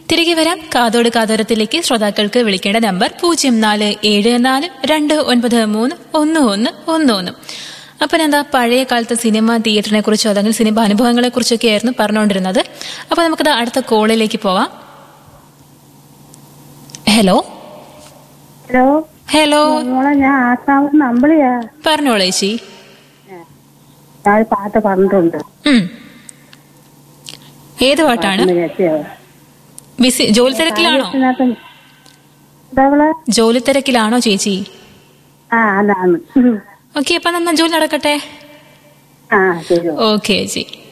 തിരികെ വരാം കാതോട് കാതോരത്തിലേക്ക് ശ്രോതാക്കൾക്ക് വിളിക്കേണ്ട നമ്പർ പൂജ്യം നാല് ഏഴ് നാല് രണ്ട് ഒൻപത് മൂന്ന് ഒന്ന് ഒന്ന് ഒന്ന് ഒന്ന് അപ്പം എന്താ പഴയ കാലത്തെ സിനിമ തിയേറ്ററിനെ കുറിച്ചോ അല്ലെങ്കിൽ സിനിമ അനുഭവങ്ങളെ കുറിച്ചൊക്കെ ആയിരുന്നു പറഞ്ഞുകൊണ്ടിരുന്നത് അപ്പൊ നമുക്കത് അടുത്ത കോളിലേക്ക് പോവാം ഹലോ ഹലോ ഹലോ മോളെ ഞാൻ ആസാമിൽ നിന്ന് അമ്പളിയാ പറഞ്ഞോളൂ ചേച്ചി ഞാൻ ഒരു പാട്ട് പറഞ്ഞിട്ടുണ്ട് ഉം. ഏത് പാട്ടാണ് ഒന്ന് കേട്ടിയോ? ബിസി ജോലി തിരക്കിലാണോ ഇതിനകത്ത് എന്താ അവളെ ജോലി തിരക്കിലാണോ ചേച്ചി ആ അതാണ് ഉം. ഓക്കെ അപ്പൊ നന്നാ ജോലി നടക്കട്ടെ ആ ശരി ഓക്കെ ചേച്ചി